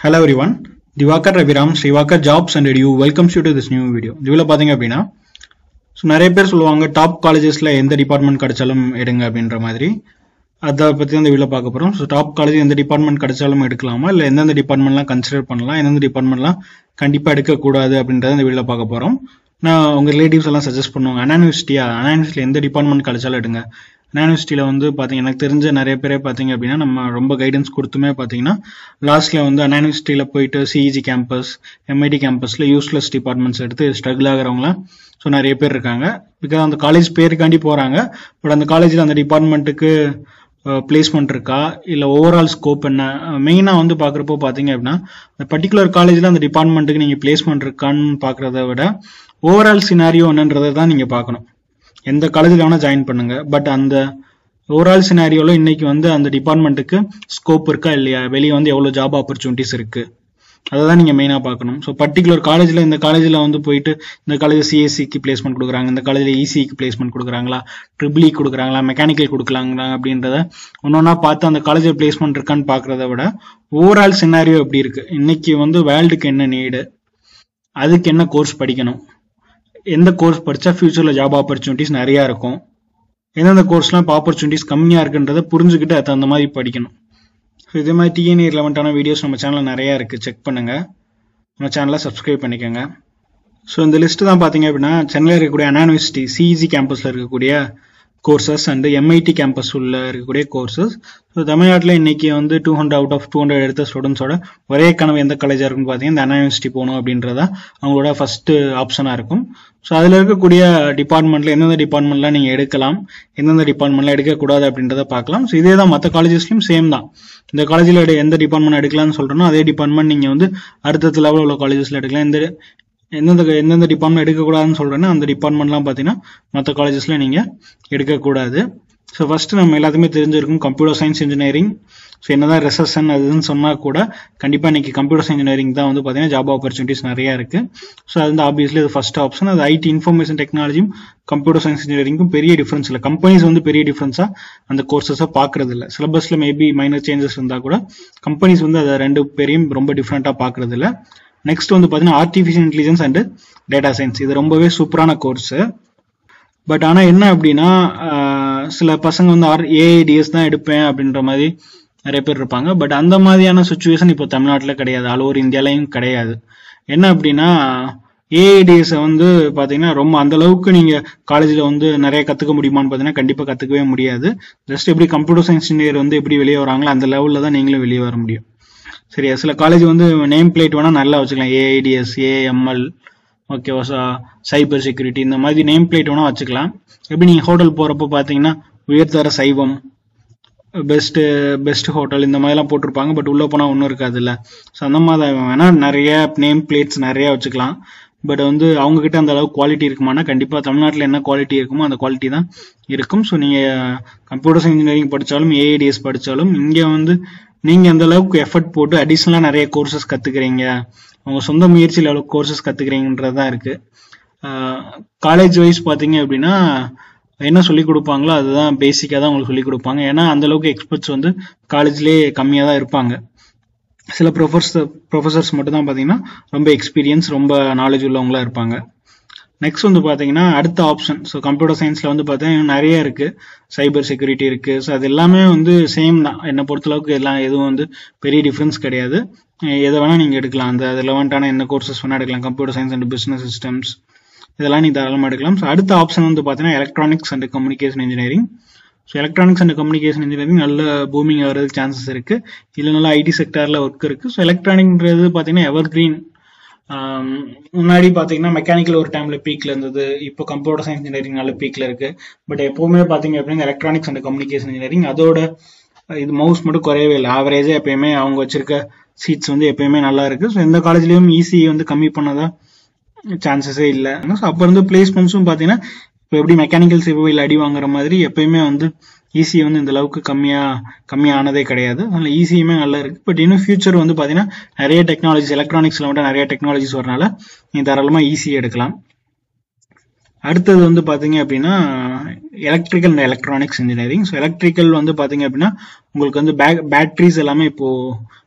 Hello everyone, Divakar Raviram, Srivakar Jobs and Edu welcomes you to this new video. இதுல பாத்தீங்க அப்படின்னா so நிறைய பேர் சொல்லுவாங்க டாப் காலேஜஸ்ல எந்த டிபார்ட்மெண்ட் கிடைச்சாலும் எடுங்க அப்படின்ற மாதிரி அதை பற்றி அந்த வீடியோ பார்க்க போகிறோம் ஸோ டாப் காலேஜ் எந்த டிபார்ட்மெண்ட் கிடைச்சாலும் எடுக்கலாமா இல்லை எந்தெந்த டிபார்ட்மெண்ட்லாம் கன்சிடர் பண்ணலாம் எந்தெந்த டிபார்ட்மெண்ட்லாம் கண்டிப்பாக எடுக்கக்கூடாது அப்படின்றத இந்த வீடியோ பார்க்க போகிறோம் நான் உங்கள் ரிலேட்டிவ்ஸ் எல்லாம் சஜஸ்ட் பண்ணுவாங்க அண்ணா யூனிவர்சிட்டியா அண்ணா யூனிவர்சிட்டியில் எந்த டிபார்ட்மெண்ட் கிடைச்சாலும் எடுங்க அண்ணா யூனிவர்சிட்டியில் வந்து பார்த்தீங்க எனக்கு தெரிஞ்ச நிறைய பேரே பார்த்தீங்க அப்படின்னா நம்ம ரொம்ப கைடன்ஸ் கொடுத்துமே பார்த்தீங்கன்னா லாஸ்ட்டில் வந்து அண்ணா யூனிவர்சிட்டியில் போயிட்டு சிஇஜி கேம்பஸ் எம்ஐடி கேம்பஸில் யூஸ்லெஸ் டிபார்ட்மெண்ட்ஸ் எடுத்து ஸ்ட்ரகிள் ஆகிறவங்களாம் ஸோ நிறைய பேர் இருக்காங்க பிகாஸ் அந்த காலேஜ் பேருக்காண்டி போகிறாங்க பட் அந்த காலேஜில் அந்த டிபார்ட்மெண்ட்டுக்கு பிளேஸ்மெண்ட் இருக்கா இல்லை ஓவரால் ஸ்கோப் என்ன மெயினாக வந்து பார்க்குறப்போ பார்த்தீங்க அப்படின்னா அந்த பர்டிகுலர் காலேஜில் அந்த டிபார்ட்மெண்ட்டுக்கு நீங்கள் பிளேஸ்மெண்ட் இருக்கான்னு பார்க்குறத விட ஓவரால் சினாரியோ என்னன்றதை தான் நீங்கள் பார்க்கணும் எந்த காலேஜில் வேணால் ஜாயின் பண்ணுங்க பட் அந்த ஓவரால் சினாரியோவில் இன்னைக்கு வந்து அந்த டிபார்ட்மெண்ட்டுக்கு ஸ்கோப் இருக்கா இல்லையா வெளியே வந்து எவ்வளோ ஜாப் ஆப்பர்ச்சுனிட்டிஸ் இருக்குது அதை தான் நீங்கள் மெயினாக பார்க்கணும் ஸோ பர்டிகுலர் காலேஜில் இந்த காலேஜில் வந்து போயிட்டு இந்த காலேஜ் சிஎஸ்சிக்கு பிளேஸ்மெண்ட் கொடுக்குறாங்க இந்த காலேஜில் இசிக்கு பிளேஸ்மெண்ட் கொடுக்குறாங்களா ட்ரிபிள் கொடுக்குறாங்களா மெக்கானிக்கல் கொடுக்கலாங்களா அப்படின்றத ஒன்று ஒன்றா பார்த்து அந்த காலேஜில் பிளேஸ்மெண்ட் இருக்கான்னு பார்க்குறத விட ஓவரால் சினாரியோ எப்படி இருக்குது இன்னைக்கு வந்து வேர்ல்டுக்கு என்ன நீடு அதுக்கு என்ன கோர்ஸ் படிக்கணும் எந்த கோர்ஸ் படித்தா ஃபியூச்சரில் ஜாப் ஆப்பர்ச்சுனிட்டிஸ் நிறையா இருக்கும் எந்தெந்த கோர்ஸ்லாம் இப்போ ஆப்பர்ச்சுனிட்டிஸ் கம்மியாக இருக்குன்றதை புரிஞ்சுக்கிட்டு அது அந்த மாதிரி படிக்கணும் ஸோ இதே மாதிரி டிஎன்ஏ ரிலவெண்ட்டான வீடியோஸ் நம்ம சேனலில் நிறையா இருக்குது செக் பண்ணுங்கள் நம்ம சேனலை சப்ஸ்கிரைப் பண்ணிக்கோங்க ஸோ இந்த லிஸ்ட்டு தான் பார்த்தீங்க அப்படின்னா சென்னையில் இருக்கக்கூடிய அண்ணா யூனிவர்சிட்டி சிஇஜி கேம்பஸில் இருக்கக்கூடிய கோர்சஸ் அண்டு எம்ஐடி கேம்பஸ் உள்ள இருக்கக்கூடிய கோர்சஸ் ஸோ தமிழ்நாட்டில் இன்னைக்கு வந்து two hundred out of two hundred எடுத்த ஸ்டூடெண்ட்ஸோட ஒரே கனவு எந்த காலேஜாக இருக்குன்னு பார்த்தீங்கன்னா இந்த அண்ணா யூனிவர்சிட்டி போகணும் அப்படின்றதா அவங்களோட ஃபஸ்ட்டு ஆப்ஷனாக இருக்கும் ஸோ அதில் இருக்கக்கூடிய டிபார்ட்மெண்ட்டில் எந்தெந்த டிபார்ட்மெண்ட்லாம் நீங்கள் எடுக்கலாம் எந்தெந்த டிபார்ட்மெண்ட்லாம் எடுக்கக்கூடாது அப்படின்றத பார்க்கலாம் ஸோ இதே தான் மற்ற காலேஜஸ்லையும் சேம் தான் இந்த காலேஜில் எந்த டிபார்ட்மெண்ட் எடுக்கலாம்னு சொல்கிறோன்னா அதே டிபார்ட்மெண்ட் நீங்கள் வந்து அடுத்தடுத்த லெவலில் உள்ள காலேஜஸில் எடுக்கலாம் இந்த எந்தெந்த எந்தெந்த டிபார்ட்மெண்ட் எடுக்கக்கூடாதுன்னு சொல்கிறேன்னா அந்த டிபார்ட்மெண்ட்லாம் பார்த்தீங்கன்னா மற்ற காலேஜஸில் நீங்கள் எடுக்கக்கூடாது ஸோ ஃபஸ்ட்டு நம்ம எல்லாத்துக்குமே தெரிஞ்சிருக்கும் கம்ப்யூட்டர் சயின்ஸ் இன்ஜினியரிங் ஸோ என்னதான் ரெசர்ஷன் அதுன்னு சொன்னால் கூட கண்டிப்பாக இன்னைக்கு கம்ப்யூட்டர் சயின்ஸ் இன்ஜினியரிங் தான் வந்து பார்த்தீங்கன்னா ஜாப் ஆப்பர்ச்சுனிட்டிஸ் நிறையா இருக்குது ஸோ அது வந்து ஆப்வியஸ்லி அது ஃபஸ்ட் ஆப்ஷன் அது ஐடி இன்ஃபர்மேஷன் டெக்னாலஜியும் கம்ப்யூட்டர் சயின்ஸ் இன்ஜினியரிங்கும் பெரிய டிஃப்ரென்ஸ் இல்லை கம்பெனிஸ் வந்து பெரிய டிஃப்ரென்ஸாக அந்த கோர்சஸை பார்க்கறது இல்லை சிலபஸில் மேபி மைனர் சேஞ்சஸ் இருந்தால் கூட கம்பெனிஸ் வந்து அதை ரெண்டு பேரையும் ரொம்ப டிஃப்ரெண்ட்டாக பார்க்கறது இல்லை நெக்ஸ்ட் வந்து பார்த்தீங்கன்னா artificial intelligence and data science இது ரொம்பவே சூப்பரான கோர்ஸு பட் ஆனால் என்ன அப்படின்னா சில பசங்க வந்து ஆர் ஏஐடிஎஸ் தான் எடுப்பேன் அப்படின்ற மாதிரி நிறைய பேர் இருப்பாங்க பட் அந்த மாதிரியான சுச்சுவேஷன் இப்போ தமிழ்நாட்டில் கிடையாது ஆல் ஓவர் இந்தியாலையும் கிடையாது என்ன அப்படின்னா ஏஐடிஎஸை வந்து பார்த்தீங்கன்னா ரொம்ப அந்த அளவுக்கு நீங்கள் காலேஜில் வந்து நிறைய கற்றுக்க முடியுமான்னு பார்த்தீங்கன்னா கண்டிப்பாக கற்றுக்கவே முடியாது ஜஸ்ட் எப்படி கம்ப்யூட்டர் சயின்ஸ் இன்ஜினியர் வந்து எப்படி வெளியே வராங்களோ அந்த லெவலில் தான் நீங்களும் வெளியே வர முடியும் சரியா சில காலேஜ் வந்து நேம் பிளேட் வேணால் நல்லா வச்சுக்கலாம் ஏஐடிஎஸ் ஏஎம்எல் ஓகேவா சைபர் செக்யூரிட்டி இந்த மாதிரி நேம் பிளேட் வேணால் வச்சுக்கலாம் எப்படி நீங்கள் ஹோட்டல் போகிறப்போ பார்த்தீங்கன்னா உயர்தர சைவம் பெஸ்ட்டு பெஸ்ட் ஹோட்டல் இந்த மாதிரிலாம் போட்டிருப்பாங்க பட் உள்ளே போனால் ஒன்றும் இருக்காது இல்லை ஸோ அந்த மாதிரி வேணால் நிறைய நேம் பிளேட்ஸ் நிறையா வச்சுக்கலாம் பட் வந்து அவங்கக்கிட்ட அந்த அளவுக்கு குவாலிட்டி இருக்குமானா கண்டிப்பாக தமிழ்நாட்டில் என்ன குவாலிட்டி இருக்குமோ அந்த குவாலிட்டி தான் இருக்கும் ஸோ நீங்கள் கம்ப்யூட்டர் சயின்ஸ் இன்ஜினியரிங் படித்தாலும் ஏஐடிஎஸ் படித்தாலும் இங்கே வந்து நீங்கள் அந்த அளவுக்கு எஃபர்ட் போட்டு அடிஷ்னலாக நிறைய கோர்சஸ் கற்றுக்குறீங்க உங்கள் சொந்த முயற்சியில் எவ்வளோ கோர்சஸ் கற்றுக்குறீங்கன்றது தான் இருக்குது காலேஜ் வைஸ் பார்த்தீங்க அப்படின்னா என்ன சொல்லிக் கொடுப்பாங்களோ அதுதான் பேசிக்காக தான் உங்களுக்கு சொல்லிக் கொடுப்பாங்க ஏன்னா அந்த அளவுக்கு எக்ஸ்பர்ட்ஸ் வந்து காலேஜ்லேயே கம்மியாக தான் இருப்பாங்க சில ப்ரொஃபஸர் ப்ரொஃபஸர்ஸ் மட்டும் தான் பார்த்தீங்கன்னா ரொம்ப எக்ஸ்பீரியன்ஸ் ரொம்ப நாலேஜ் உள்ளவங்களா இருப்பாங்க நெக்ஸ்ட் வந்து பார்த்தீங்கன்னா அடுத்த ஆப்ஷன் ஸோ கம்ப்யூட்டர் சயின்ஸில் வந்து பார்த்தீங்கன்னா நிறைய இருக்குது சைபர் செக்யூரிட்டி இருக்குது ஸோ அது எல்லாமே வந்து சேம் தான் என்னை பொறுத்தளவுக்கு எல்லாம் எதுவும் வந்து பெரிய டிஃப்ரென்ஸ் கிடையாது எதை வேணால் நீங்கள் எடுக்கலாம் அந்த ரிலவெண்ட்டான என்ன கோர்சஸ் வேணால் எடுக்கலாம் computer science and business systems இதெல்லாம் நீங்கள் தாராளமாக எடுக்கலாம் ஸோ அடுத்த ஆப்ஷன் வந்து பார்த்தீங்கன்னா electronics and communication engineering so electronics and communication engineering நல்ல பூமிங் ஆகிறதுக்கு சான்சஸ் இருக்குது இதில் நல்லா ஐடி செக்டரில் ஒர்க் இருக்குது ஸோ எலக்ட்ரானிக்ன்றது பார்த்தீங்கன்னா எவர் கிரீன் முன்னாடி பார்த்தீங்கன்னா மெக்கானிக்கல் ஒரு டைம்ல பீக்ல இருந்தது இப்போ கம்ப்யூட்டர் சயின்ஸ் இன்ஜினியரிங் நல்ல பீக்ல இருக்கு பட் எப்பவுமே பார்த்தீங்க அப்படின்னா எலக்ட்ரானிக்ஸ் அண்ட் கம்யூனிகேஷன் இன்ஜினியரிங் அதோட இது மவுஸ் மட்டும் குறையவே இல்லை ஆவரேஜாக எப்பயுமே அவங்க வச்சிருக்க சீட்ஸ் வந்து எப்பயுமே நல்லா இருக்கு ஸோ எந்த காலேஜ்லயும் ஈஸி வந்து கம்மி பண்ணதா சான்சஸே இல்லை ஸோ அப்போ இருந்து பிளேஸ்மெண்ட்ஸும் பார்த்தீங்கன்னா இப்போ எப்படி மெக்கானிக்கல் சிவில் அடி வாங்குற மாதிரி எப்பயுமே வந்து ஈஸி வந்து இந்த அளவுக்கு கம்மியாக கம்மியானதே கிடையாது அதனால் ஈஸியுமே நல்லா இருக்குது பட் இன்னும் ஃபியூச்சர் வந்து பார்த்தீங்கன்னா நிறைய டெக்னாலஜிஸ் எலக்ட்ரானிக்ஸில் மட்டும் நிறைய டெக்னாலஜிஸ் வரனால நீங்கள் தாராளமாக ஈஸியாக எடுக்கலாம் அடுத்தது வந்து பார்த்தீங்க அப்படின்னா electrical and electronics engineering so electrical வந்து பார்த்தீங்க அப்படின்னா உங்களுக்கு வந்து பேக் பேட்ரிஸ் எல்லாமே இப்போது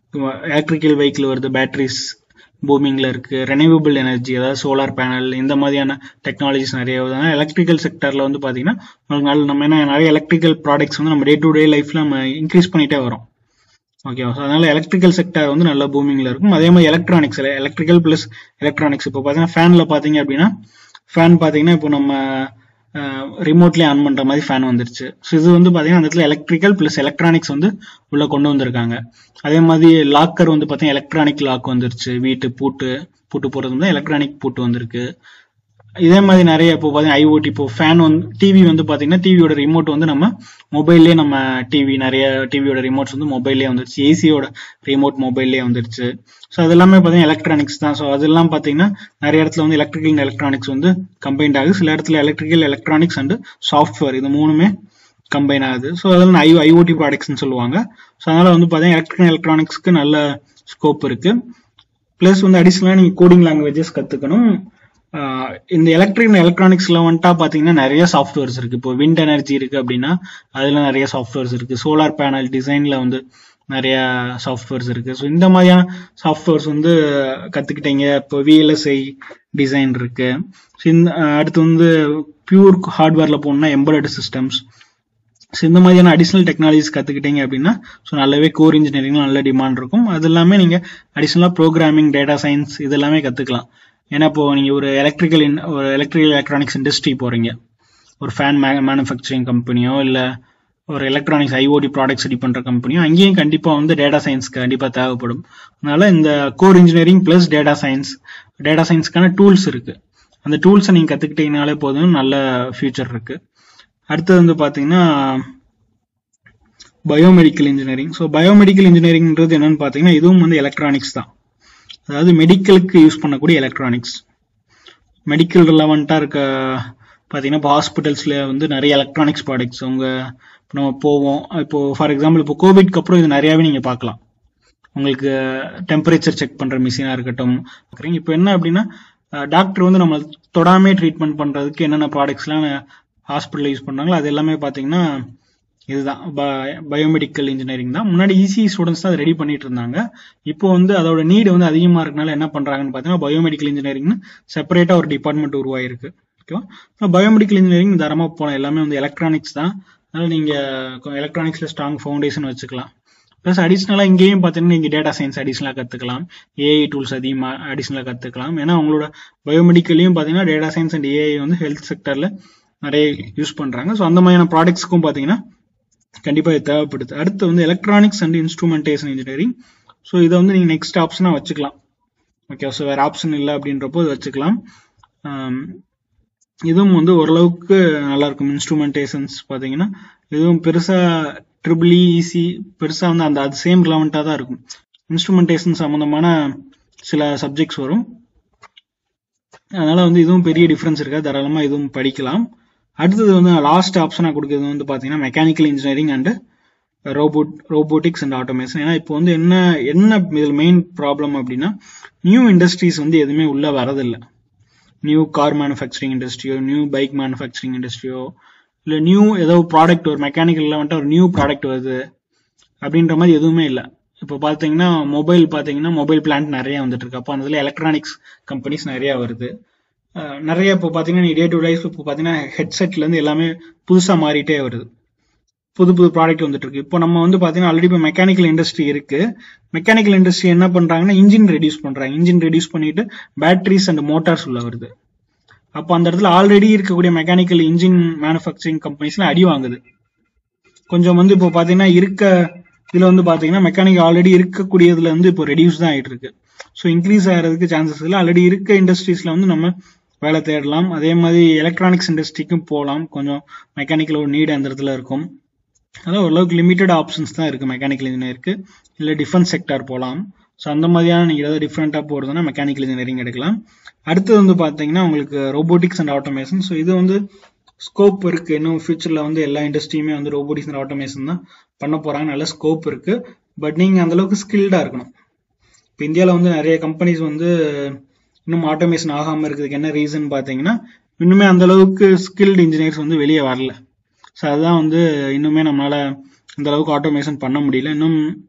எலக்ட்ரிக்கல் வெஹிக்கிள் வருது பேட்டரிஸ் பூமிங்கில் இருக்குது ரெனியூவபிள் எனர்ஜி அதாவது சோலார் பேனல் இந்த மாதிரியான டெக்னாலஜிஸ் நிறைய வருது எலக்ட்ரிக்கல் செக்டரில் வந்து பார்த்தீங்கன்னா உங்களுக்கு நல்ல நம்ம என்ன நிறைய எலக்ட்ரிக்கல் ப்ராடக்ட்ஸ் வந்து நம்ம டே டு டே லைஃப்பில் நம்ம இன்க்ரீஸ் பண்ணிகிட்டே வரோம் ஓகேவா ஸோ அதனால எலக்ட்ரிக்கல் செக்டர் வந்து நல்ல பூமிங்கில் இருக்கும் அதே மாதிரி எலக்ட்ரானிக்ஸ் எலக்ட்ரிக்கல் ப்ளஸ் எலக்ட்ரானிக்ஸ் இப்போ பார்த்தீங்கன்னா ஃபேனில் பார்த்தீங்க அப்படின்னா ஃபேன் பார்த்தீங்கன்னா இப்போ நம்ம ரிமோட்லேயே ஆன் பண்ணுற மாதிரி ஃபேன் வந்துருச்சு ஸோ இது வந்து பார்த்தீங்கன்னா அந்த இடத்துல எலக்ட்ரிக்கல் ப்ளஸ் எலக்ட்ரானிக்ஸ் வந்து உள்ளே கொண்டு வந்திருக்காங்க அதே மாதிரி லாக்கர் வந்து பார்த்தீங்கன்னா எலக்ட்ரானிக் லாக் வந்துருச்சு வீட்டு பூட்டு பூட்டு போடுறது வந்து எலக்ட்ரானிக் பூட்டு வந்திருக்கு இதே மாதிரி நிறைய இப்போ பார்த்தீங்கன்னா ஐஓடி இப்போ ஃபேன் வந்து டிவி வந்து பார்த்தீங்கன்னா டிவியோட ரிமோட் வந்து நம்ம மொபைல்லே நம்ம டிவி நிறைய டிவியோட ரிமோட்ஸ் வந்து மொபைல்லே வந்துருச்சு ஏசியோட ரிமோட் மொபைல்லே வந்துருச்சு ஸோ அது எல்லாமே பார்த்தீங்கன்னா எலக்ட்ரானிக்ஸ் தான் ஸோ அதெல்லாம் பார்த்தீங்கன்னா நிறைய இடத்துல வந்து எலக்ட்ரிக்கல் எலக்ட்ரானிக்ஸ் வந்து கம்பைன்ட் ஆகுது சில இடத்துல எலக்ட்ரிக்கல் எலக்ட்ரானிக்ஸ் அண்ட் சாஃப்ட்வேர் இது மூணுமே கம்பைன் ஆகுது ஸோ அதெல்லாம் ஐ ஐஓடி ப்ராடக்ட்ஸ்னு சொல்லுவாங்க ஸோ அதனால வந்து பார்த்தீங்கன்னா எலக்ட்ரிக்கல் எலக்ட்ரானிக்ஸ்க்கு நல்ல ஸ்கோப் இருக்கு ப்ளஸ் வந்து அடிஷ்னலாக நீங்கள் கோடிங் லாங்குவேஜஸ் கற்றுக்கணும் இந்த எலக்ட்ரிக் எலக்ட்ரானிக்ஸ்ல வந்துட்டா பாத்தீங்கன்னா நிறைய சாஃப்ட்வேர்ஸ் இருக்கு இப்போ விண்ட் எனர்ஜி இருக்கு அப்படின்னா அதுல நிறைய சாஃப்ட்வேர்ஸ் இருக்கு சோலார் பேனல் டிசைன்ல வந்து நிறைய சாஃப்ட்வேர்ஸ் இருக்கு ஸோ இந்த மாதிரியான சாஃப்ட்வேர்ஸ் வந்து கத்துக்கிட்டீங்க இப்போ விஎல்எஸ்ஐ டிசைன் இருக்கு அடுத்து வந்து பியூர் ஹார்ட்வேர்ல போகணும்னா எம்பரட் சிஸ்டம்ஸ் ஸோ இந்த மாதிரியான அடிஷ்னல் டெக்னாலஜிஸ் கற்றுக்கிட்டீங்க அப்படின்னா ஸோ நல்லாவே கோர் இன்ஜினியரிங் நல்ல டிமாண்ட் இருக்கும் அது எல்லாமே நீங்கள் அடிஷ்னலாக ப்ரோக்ராமிங் டேட்டா சயின்ஸ் இது எல்லாமே கற்றுக்கலாம் ஏன்னா இப்போ நீங்கள் ஒரு எலக்ட்ரிக்கல் ஒரு எலக்ட்ரிக்கல் எலக்ட்ரானிக்ஸ் இண்டஸ்ட்ரி போகிறீங்க ஒரு ஃபேன் மே மேனுஃபேக்சரிங் கம்பெனியோ இல்லை ஒரு எலக்ட்ரானிக்ஸ் ஐஓடி ப்ராடக்ட்ஸ் ரெடி பண்ணுற கம்பெனியோ அங்கேயும் கண்டிப்பாக வந்து டேட்டா சயின்ஸ் கண்டிப்பாக தேவைப்படும் அதனால இந்த core engineering plus data science data சயின்ஸ்க்கான டூல்ஸ் இருக்குது அந்த டூல்ஸை நீங்கள் கற்றுக்கிட்டீங்கனாலே போதும் நல்ல ஃபியூச்சர் இருக்குது அடுத்தது வந்து பார்த்தீங்கன்னா பயோமெடிக்கல் இன்ஜினியரிங் ஸோ பயோமெடிக்கல் இன்ஜினியரிங்ன்றது என்னன்னு பார்த்தீங்கன்னா இதுவும் வந்து எலக்ட்ரானிக்ஸ் தான் அதாவது மெடிக்கலுக்கு யூஸ் பண்ணக்கூடிய எலக்ட்ரானிக்ஸ் மெடிக்கல் ரிலவெண்ட்டாக இருக்க பார்த்தீங்கன்னா இப்போ ஹாஸ்பிட்டல்ஸில் வந்து நிறைய எலக்ட்ரானிக்ஸ் ப்ராடக்ட்ஸ் அவங்க இப்போ நம்ம போவோம் இப்போ ஃபார் எக்ஸாம்பிள் இப்போ கோவிட்க்கு அப்புறம் இது நிறையாவே நீங்கள் பார்க்கலாம் உங்களுக்கு டெம்பரேச்சர் செக் பண்ணுற மிஷினாக இருக்கட்டும் இப்போ என்ன அப்படின்னா டாக்டர் வந்து நம்ம தொடாமே ட்ரீட்மெண்ட் பண்ணுறதுக்கு என்னென்ன ப்ராடக்ட்ஸ்லாம் ஹாஸ்பிட்டலில் யூஸ் பண்ணுறாங்களோ அது எல்லாமே பார்த்தீங்கன்னா இதுதான் பயோமெடிக்கல் இன்ஜினியரிங் தான் முன்னாடி இசி ஸ்டூடெண்ட்ஸ் தான் அதை ரெடி பண்ணிட்டு இருந்தாங்க இப்போ வந்து அதோட நீடு வந்து அதிகமாக இருக்கனால என்ன பண்ணுறாங்கன்னு பார்த்தீங்கன்னா பயோமெடிக்கல் இன்ஜினியரிங்னு செப்பரேட்டாக ஒரு டிபார்ட்மெண்ட் உருவாயிருக்கு ஓகேவா பயோமெடிக்கல் இன்ஜினியரிங் தரமாக போகலாம் எல்லாமே வந்து எலக்ட்ரானிக்ஸ் தான் அதனால் நீங்கள் எலக்ட்ரானிக்ஸில் ஸ்ட்ராங் ஃபவுண்டேஷன் வச்சுக்கலாம் ப்ளஸ் அடிஷ்னலாக இங்கேயும் பார்த்தீங்கன்னா நீங்கள் டேட்டா சயின்ஸ் அடிஷ்னலாக கற்றுக்கலாம் ஏஐ டூல்ஸ் அதிகமாக அடிஷ்னலாக கற்றுக்கலாம் ஏன்னா உங்களோட பயோமெடிக்கல்லையும் பார்த்தீங்கன்னா டேட்டா சயின்ஸ் அண்ட் ஏஐ வந்து ஹெல்த் செக்டரில் நிறைய யூஸ் பண்ணுறாங்க ஸோ அந்த மாதிரியான ப்ராடக்ட்ஸ்க்கும் பார்த்தீங்கன்னா கண்டிப்பாக இது தேவைப்படுது அடுத்து வந்து electronics and instrumentation engineering so இதை வந்து நீங்கள் நெக்ஸ்ட் ஆப்ஷனாக வச்சுக்கலாம் ஓகே ஸோ வேறு ஆப்ஷன் இல்லை அப்படின்றப்போ இது வச்சுக்கலாம் இதுவும் வந்து ஓரளவுக்கு நல்லா இருக்கும் இன்ஸ்ட்ருமெண்டேஷன்ஸ் பார்த்தீங்கன்னா இதுவும் பெருசாக ட்ரிபிள் இசி பெருசாக வந்து அந்த அது சேம் ரிலவெண்ட்டாக தான் இருக்கும் இன்ஸ்ட்ருமெண்டேஷன் சம்மந்தமான சில சப்ஜெக்ட்ஸ் வரும் அதனால வந்து இதுவும் பெரிய டிஃப்ரென்ஸ் இருக்காது தாராளமாக இதுவும் படிக்கலாம் அடுத்தது வந்து லாஸ்ட் ஆப்ஷனாக கொடுக்குறது வந்து பார்த்தீங்கன்னா mechanical engineering and robot robotics and automation ஏன்னா இப்போ வந்து என்ன என்ன இதில் மெயின் ப்ராப்ளம் அப்படின்னா நியூ இண்டஸ்ட்ரீஸ் வந்து எதுவுமே உள்ளே வரதில்லை நியூ கார் மேனுஃபேக்சரிங் இண்டஸ்ட்ரியோ நியூ பைக் மேனுஃபேக்சரிங் இண்டஸ்ட்ரியோ இல்லை நியூ ஏதோ ப்ராடக்ட் ஒரு மெக்கானிக்கலில் வந்துட்டு ஒரு நியூ ப்ராடக்ட் வருது அப்படின்ற மாதிரி எதுவுமே இல்லை இப்போ பார்த்தீங்கன்னா மொபைல் பார்த்தீங்கன்னா மொபைல் பிளான்ட் நிறைய வந்துட்டு இருக்கு அப்போ அந்த எலக்ட்ரானிக்ஸ் கம்பெனிஸ் நிறைய வருது நிறைய இப்போ பார்த்தீங்கன்னா நீ டே டு லைஃப் இப்போ பார்த்தீங்கன்னா ஹெட்செட்லேருந்து எல்லாமே புதுசாக மாறிட்டே வருது புது புது ப்ராடக்ட் வந்துட்டு இருக்கு இப்போ நம்ம வந்து பார்த்தீங்கன்னா ஆல்ரெடி இப்போ மெக்கானிக்கல் இண்டஸ்ட்ரி இருக்கு மெக்கானிக்கல் இண்டஸ்ட்ரி என்ன பண்றாங்கன்னா இன்ஜின் ரெடியூஸ் பண்றாங்க இன்ஜின் ரெடியூஸ் பண்ணிட்டு பேட்டரிஸ் அண்ட் மோட்டார்ஸ் உள்ள வருது அப்போ அந்த இடத்துல ஆல்ரெடி இருக்கக்கூடிய மெக்கானிக்கல் இன்ஜின் மேனுஃபேக்சரிங் கம்பெனிஸ்ல அடி வாங்குது கொஞ்சம் வந்து இப்போ பார்த்தீங்கன்னா இருக்க இதுல வந்து பார்த்தீங்கன்னா மெக்கானிக் ஆல்ரெடி இருக்கக்கூடியதுல வந்து இப்போ ரெடியூஸ் தான் ஆயிட்டு இருக்கு ஸோ இன்க்ரீஸ் ஆகிறதுக்கு சான்சஸ் இல்லை ஆல்ரெடி இருக்க இண்டஸ்ட்ரீஸ்ல வந்து நம்ம வேலை தேடலாம் அதே மாதிரி எலக்ட்ரானிக்ஸ் இண்டஸ்ட்ரிக்கும் போகலாம் கொஞ்சம் மெக்கானிக்கல் ஒரு நீடு அந்த இடத்துல இருக்கும் அதாவது ஓரளவுக்கு லிமிட்டட் ஆப்ஷன்ஸ் தான் இருக்குது மெக்கானிக்கல் இன்ஜினியருக்கு இல்லை டிஃபென்ஸ் செக்டார் போகலாம் ஸோ அந்த மாதிரியான நீங்கள் ஏதாவது டிஃப்ரெண்ட்டாக போகிறதுனா மெக்கானிக்கல் இன்ஜினியரிங் எடுக்கலாம் அடுத்தது வந்து பார்த்தீங்கன்னா உங்களுக்கு ரோபோட்டிக்ஸ் அண்ட் ஆட்டோமேஷன் ஸோ இது வந்து ஸ்கோப் இருக்கு இன்னும் ஃபியூச்சரில் வந்து எல்லா இண்டஸ்ட்ரியுமே வந்து ரோபோட்டிக்ஸ் அண்ட் ஆட்டோமேஷன் தான் பண்ண போகிறாங்க நல்ல ஸ்கோப் இருக்கு பட் நீங்கள் அந்தளவுக்கு ஸ்கில்டாக இருக்கணும் இப்போ இந்தியாவில் வந்து நிறைய கம்பெனிஸ் வந்து இன்னும் ஆட்டோமேஷன் ஆகாமல் இருக்கிறதுக்கு என்ன ரீசன் பார்த்தீங்கன்னா இன்னுமே அந்த அளவுக்கு ஸ்கில்டு இன்ஜினியர்ஸ் வந்து வெளியே வரல ஸோ அதுதான் வந்து இன்னுமே நம்மளால இந்த அளவுக்கு ஆட்டோமேஷன் பண்ண முடியல இன்னும்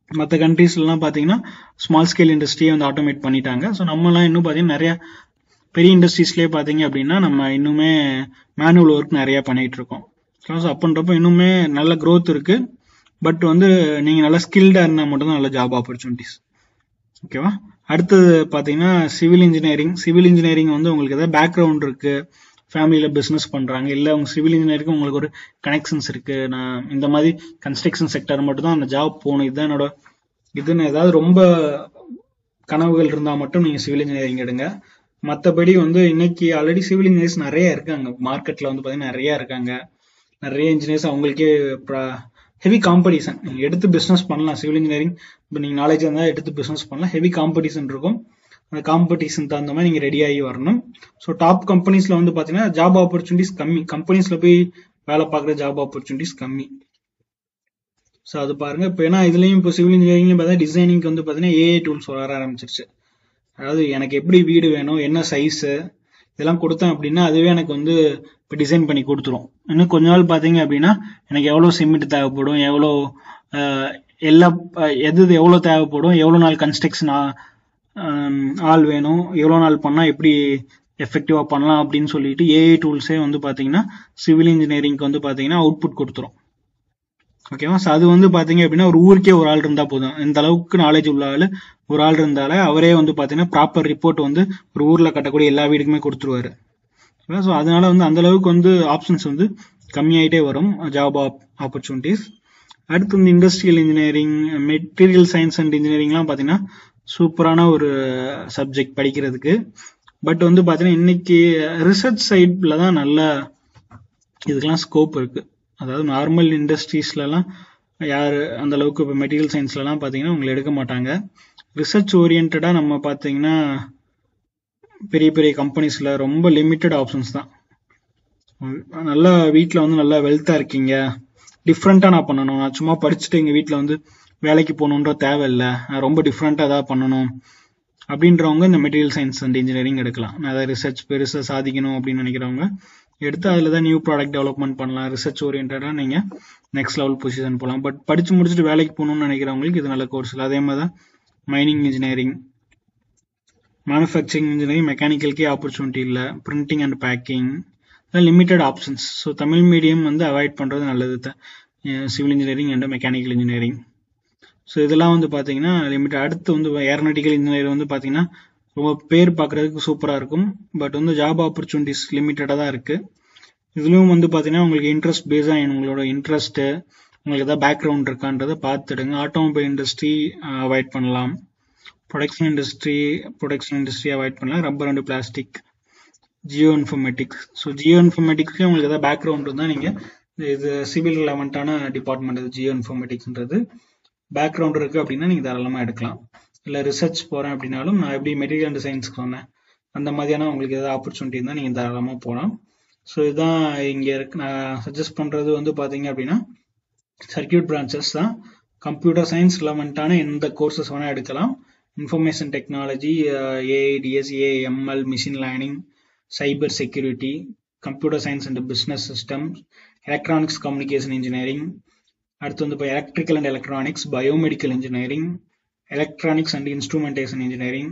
மற்ற கண்ட்ரீஸ்லாம் பார்த்தீங்கன்னா ஸ்மால் ஸ்கேல் இண்டஸ்ட்ரியை வந்து ஆட்டோமேட் பண்ணிட்டாங்க ஸோ நம்மலாம் இன்னும் பார்த்தீங்கன்னா நிறைய பெரிய இண்டஸ்ட்ரீஸ்லேயே பார்த்தீங்க அப்படின்னா நம்ம இன்னுமே மேனுவல் ஒர்க் நிறைய பண்ணிட்டு இருக்கோம் ஸோ அப்படின்றப்போ இன்னுமே நல்ல growth இருக்கு பட் வந்து நீங்கள் நல்லா ஸ்கில்டாக இருந்தால் மட்டும்தான் நல்ல ஜாப் ஆப்பர்ச்சுனிட்டிஸ் ஓகேவா அடுத்தது பார்த்தீங்கன்னா சிவில் இன்ஜினியரிங் சிவில் இன்ஜினியரிங் வந்து உங்களுக்கு ஏதாவது பேக்ரவுண்ட் இருக்கு ஃபேமிலியில் பிஸ்னஸ் பண்ணுறாங்க இல்லை உங்கள் சிவில் இன்ஜினியரிங் உங்களுக்கு ஒரு கனெக்ஷன்ஸ் இருக்கு நான் இந்த மாதிரி கன்ஸ்ட்ரக்ஷன் செக்டர் மட்டும் தான் அந்த ஜாப் போகணும் இதுதான் என்னோட இதுன்னு ஏதாவது ரொம்ப கனவுகள் இருந்தால் மட்டும் நீங்கள் சிவில் இன்ஜினியரிங் எடுங்க மற்றபடி வந்து இன்னைக்கு ஆல்ரெடி சிவில் இன்ஜினியர்ஸ் நிறைய இருக்காங்க மார்க்கெட்டில் வந்து பார்த்தீங்கன்னா நிறைய இருக்காங்க நிறைய இன்ஜினியர்ஸ் அவங்களுக்கே ஹெவி காம்படிஷன் நீங்கள் எடுத்து பிஸ்னஸ் பண்ணலாம் சிவில் இன்ஜினியரிங் இப்போ நீங்கள் நாலேஜ் இருந்தால் எடுத்து பிஸ்னஸ் பண்ணலாம் ஹெவி காம்படிஷன் இருக்கும் அந்த காம்படிஷன் தகுந்த மாதிரி நீங்கள் ரெடி ஆகி வரணும் ஸோ டாப் கம்பெனிஸில் வந்து பார்த்தீங்கன்னா ஜாப் ஆப்பர்ச்சுனிட்டிஸ் கம்மி கம்பெனிஸில் போய் வேலை பார்க்குற ஜாப் ஆப்பர்ச்சுனிட்டிஸ் கம்மி ஸோ அது பாருங்க இப்போ ஏன்னா இதுலயும் இப்போ சிவில் இன்ஜினியரிங் பார்த்தா டிசைனிங்க்கு வந்து பார்த்தீங்கன்னா ஏஐ டூல்ஸ் வர ஆரம்பிச்சிருச்சு அதாவது எனக்கு எப்படி வீடு வேணும் என்ன சைஸு இதெல்லாம் கொடுத்தேன் அப்படின்னா அதுவே எனக்கு வந்து இப்போ டிசைன் பண்ணி கொடுத்துரும் இன்னும் கொஞ்ச நாள் பார்த்தீங்க அப்படின்னா எனக்கு எவ்வளோ சிமெண்ட் தேவைப்படும் எவ்வளோ ஆஹ், எல்லா ஆஹ், எது எது எவ்வளோ தேவைப்படும் எவ்வளோ நாள் கன்ஸ்ட்ரக்ஷன் ஆள் வேணும் எவ்வளோ நாள் பண்ணால் எப்படி எஃபெக்டிவாக பண்ணலாம் அப்படின்னு சொல்லிட்டு ஏஐ டூல்ஸே வந்து பார்த்தீங்கன்னா சிவில் இன்ஜினியரிங்க்கு வந்து பார்த்தீங்கன்னா அவுட்புட் கொடுத்துரும் ஓகேவா ஸோ அது வந்து பார்த்தீங்க அப்படின்னா ஒரு ஊருக்கே ஒரு ஆள் இருந்தால் போதும் இந்த அளவுக்கு நாலேஜ் உள்ள ஆள் ஒரு ஆள் இருந்தாலே அவரே வந்து பார்த்தீங்கன்னா ப்ராப்பர் ரிப்போர்ட் வந்து ஒரு ஊரில் கட்டக்கூடிய எல்லா வீடுக்குமே கொடுத்துருவாரு ஸோ அதனால வந்து அந்த அளவுக்கு வந்து ஆப்ஷன்ஸ் வந்து கம்மியாயிட்டே வரும் ஜாப் ஆப்பர்ச்சுனிட்டிஸ் அடுத்து வந்து industrial engineering material science and இன்ஜினியரிங்லாம் பார்த்தீங்கன்னா சூப்பரான ஒரு சப்ஜெக்ட் படிக்கிறதுக்கு பட் வந்து பார்த்தீங்கன்னா இன்னைக்கு ரிசர்ச் சைடில் தான் நல்ல இதுக்கெல்லாம் ஸ்கோப் இருக்கு அதாவது நார்மல் இண்டஸ்ட்ரீஸ்லலாம் யார் அந்த அளவுக்கு இப்போ மெட்டீரியல் சயின்ஸ்லலாம் பார்த்தீங்கன்னா உங்களை எடுக்க மாட்டாங்க ரிசர்ச் ஓரியன்டாக நம்ம பார்த்தீங்கன்னா பெரிய பெரிய கம்பெனிஸில் ரொம்ப லிமிட்டட் ஆப்ஷன்ஸ் தான் நல்லா வீட்டில் வந்து நல்லா வெல்த்தாக இருக்கீங்க டிஃப்ரெண்ட்டாக நான் பண்ணணும் நான் சும்மா படிச்சுட்டு எங்கள் வீட்டில் வந்து வேலைக்கு போகணுன்ற தேவையில்லை நான் ரொம்ப டிஃப்ரெண்ட்டாக ஏதாவது பண்ணணும் அப்படின்றவங்க இந்த மெட்டீரியல் சயின்ஸ் அண்ட் இன்ஜினியரிங் எடுக்கலாம் நான் அதை ரிசர்ச் பெருசாக சாதிக்கணும் அப்படின்னு நினைக்கிறவங்க எடுத்து அதில் தான் நியூ ப்ராடக்ட் டெவலப்மெண்ட் பண்ணலாம் ரிசர்ச் ஓரியன்டாக நீங்கள் நெக்ஸ்ட் லெவல் பொசிஷன் போகலாம் பட் படித்து முடிச்சுட்டு வேலைக்கு போகணும்னு நினைக்கிறவங்களுக்கு இது நல்ல கோர்ஸ் இல்லை அதே மாதிரி தான் மைனிங் இன்ஜினியரிங் மேனுஃபேக்சரிங் இன்ஜினியரிங் மெக்கானிக்கலுக்கே ஆப்பர்ச்சுனிட்டி இல்லை printing and packing limited options so Tamil medium வந்து அவாய்ட் பண்ணுறது நல்லது civil engineering and mechanical engineering so இதெல்லாம் வந்து பார்த்தீங்கன்னா லிமிட் அடுத்து வந்து ஏரோநாட்டிக்கல் இன்ஜினியர் வந்து பார்த்தீங்கன்னா ரொம்ப பேர் பார்க்குறதுக்கு சூப்பராக இருக்கும் பட் வந்து ஜாப் ஆப்பர்ச்சுனிட்டிஸ் லிமிட்டடாக தான் இருக்குது இதுலயும் வந்து பார்த்தீங்கன்னா உங்களுக்கு இன்ட்ரெஸ்ட் பேஸாக உங்களோட இன்ட்ரெஸ்ட்டு உங்களுக்கு ஏதாவது பேக்ரவுண்ட் இருக்கான்றதை பார்த்துடுங்க ஆட்டோமொபைல் இண்டஸ்ட்ரி அவாய்ட் பண்ணலாம் production industry production industry avoid பண்ணலாம் rubber and plastic geo informatics so geo இன்ஃபர்மேட்டிக்ஸ்லேயே உங்களுக்கு ஏதாவது பேக்ரவுண்ட் இருந்தால் நீங்கள் இது சிவில் ரிலவெண்ட்டான டிபார்ட்மெண்ட் இது ஜியோ இன்ஃபர்மேட்டிக்ஸ்ன்றது பேக்ரவுண்ட் இருக்குது அப்படின்னா நீங்கள் தாராளமாக எடுக்கலாம் இல்லை ரிசர்ச் போகிறேன் அப்படின்னாலும் நான் எப்படி மெட்டீரியல் அண்ட் சயின்ஸ்க்கு சொன்னேன் அந்த மாதிரியான உங்களுக்கு ஏதாவது ஆப்பர்ச்சுனிட்டி இருந்தால் நீங்கள் தாராளமாக போகலாம் ஸோ இதுதான் இங்கே இருக்கு நான் சஜஸ்ட் பண்ணுறது வந்து பார்த்தீங்க அப்படின்னா சர்க்கியூட் பிரான்ச்சஸ் தான் கம்ப்யூட்டர் சயின்ஸ் ரிலவெண்ட்டான எந்த கோர்சஸ் வேணால் எடுக்கலாம் information technology AIDS AML machine learning cyber security computer science and business system electronics communication engineering அடுத்து வந்து இப்போ electrical and electronics biomedical engineering electronics and instrumentation engineering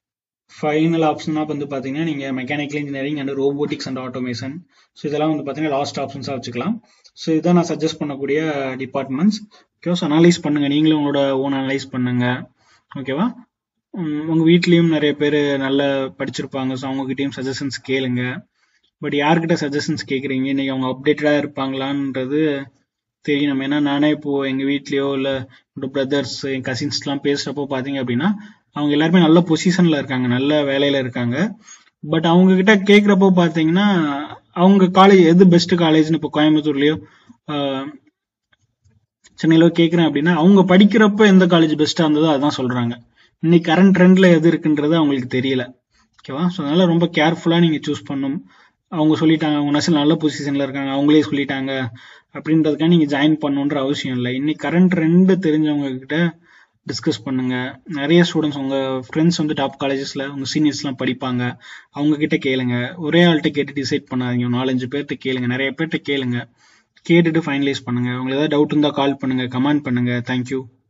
final ஆப்ஷனாக வந்து பார்த்தீங்கன்னா நீங்கள் mechanical engineering and robotics and automation so இதெல்லாம் வந்து பார்த்தீங்கன்னா லாஸ்ட் ஆப்ஷன்ஸாக வச்சுக்கலாம் ஸோ இதான் நான் சஜஸ்ட் பண்ணக்கூடிய டிபார்ட்மெண்ட்ஸ் ஓகே ஸோ அனலைஸ் பண்ணுங்க நீங்களும் உங்களோட ஓன் அனலைஸ் பண்ணுங்க ஓகேவா உங்கள் வீட்லேயும் நிறைய பேர் நல்லா படிச்சிருப்பாங்க ஸோ அவங்ககிட்டயும் சஜஷன்ஸ் கேளுங்க பட் யார்கிட்ட சஜஷன்ஸ் கேட்குறீங்க இன்னைக்கு அவங்க அப்டேட்டடாக இருப்பாங்களான்றது தெரியணும் ஏன்னா நானே இப்போ எங்கள் வீட்லேயோ இல்லை என்னோட பிரதர்ஸ் என் கசின்ஸ்லாம் பேசுகிறப்போ பார்த்தீங்க அப்படின்னா அவங்க எல்லாருமே நல்ல பொசிஷனில் இருக்காங்க நல்ல வேலையில் இருக்காங்க பட் அவங்க கிட்ட கேட்குறப்போ பார்த்தீங்கன்னா அவங்க காலேஜ் எது பெஸ்ட் காலேஜ்னு இப்போ கோயம்புத்தூர்லயோ சென்னையிலோ கேட்குறேன் அப்படின்னா அவங்க படிக்கிறப்ப எந்த காலேஜ் பெஸ்ட்டாக இருந்ததோ அதான் சொல்கிறாங்க இன்னைக்கு கரண்ட் ட்ரெண்ட்ல எது இருக்குன்றது அவங்களுக்கு தெரியல ஓகேவா ஸோ அதனால ரொம்ப கேர்ஃபுல்லாக நீங்கள் சூஸ் பண்ணும் அவங்க சொல்லிட்டாங்க அவங்க நர்ஸ் நல்ல பொசிஷனில் இருக்காங்க அவங்களே சொல்லிட்டாங்க அப்படின்றதுக்காக நீங்கள் ஜாயின் பண்ணணுன்ற அவசியம் இல்லை இன்னைக்கு கரண்ட் ட்ரெண்டு தெரிஞ்சவங்க கிட்ட டிஸ்கஸ் பண்ணுங்க நிறைய ஸ்டூடெண்ட்ஸ் உங்க ஃப்ரெண்ட்ஸ் வந்து டாப் காலேஜஸ்ல உங்க சீனியர்ஸ்லாம் படிப்பாங்க அவங்க கிட்ட கேளுங்க ஒரே ஆள்கிட்ட கேட்டு டிசைட் பண்ணாதீங்க நாலஞ்சு பேர்கிட்ட கேளுங்க நிறைய பேர்கிட்ட கேளுங்க கேட்டுட்டு ஃபைனலைஸ் பண்ணுங்க உங்களுக்கு ஏதாவது டவுட் இருந்தால் கால் பண்ணுங்க கமெண்ட் பண்ணுங்க தேங்க்யூ